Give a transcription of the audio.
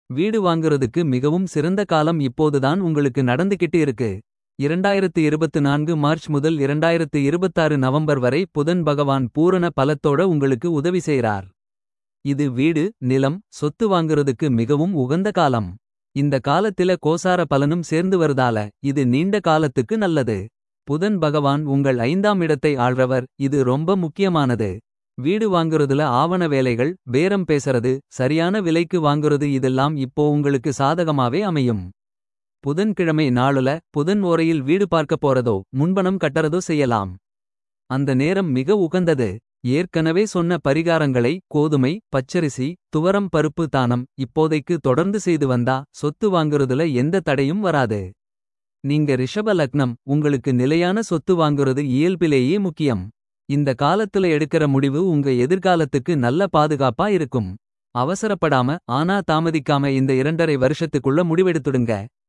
வீடு வாங்குறதுக்கு மிகவும் சிறந்த காலம் இப்போதுதான் உங்களுக்கு நடந்துகிட்டு இருக்கு. 2024 மார்ச் முதல் 2026 நவம்பர் வரை புதன் பகவான் பூரண பலத்தோட உங்களுக்கு உதவி செய்றார். இது வீடு நிலம் சொத்து வாங்குறதுக்கு மிகவும் உகந்த காலம். இந்த காலத்தில கோசார பலனும் சேர்ந்து வருதால இது நீண்ட காலத்துக்கு நல்லது. புதன் பகவான் உங்கள் ஐந்தாம் இடத்தை ஆள்றவர் இது ரொம்ப முக்கியமானது. வீடு வாங்குறதுல ஆவண வேலைகள் பேரம் பேசறது சரியான விலைக்கு வாங்குறது இதெல்லாம் இப்போ உங்களுக்கு சாதகமாவே அமையும். புதன்கிழமை நாளுல புதன் ஓரையில் வீடு பார்க்கப் போறதோ முன்பணம் கட்டறதோ செய்யலாம். அந்த நேரம் மிக உகந்தது. ஏற்கனவே சொன்ன பரிகாரங்களை கோதுமை பச்சரிசி துவரம் பருப்பு தானம் இப்போதைக்கு தொடர்ந்து செய்து வந்தா சொத்து வாங்குறதுல எந்த தடையும் வராது. நீங்க ரிஷப லக்னம் உங்களுக்கு நிலையான சொத்து வாங்குறது இயல்பிலேயே முக்கியம். இந்த காலத்துல எடுக்கிற முடிவு உங்க எதிர்காலத்துக்கு நல்ல பாதுகாப்பா இருக்கும். அவசரப்படாம ஆனா தாமதிக்காம இந்த இரண்டரை வருஷத்துக்குள்ள முடிவெடுத்துடுங்க.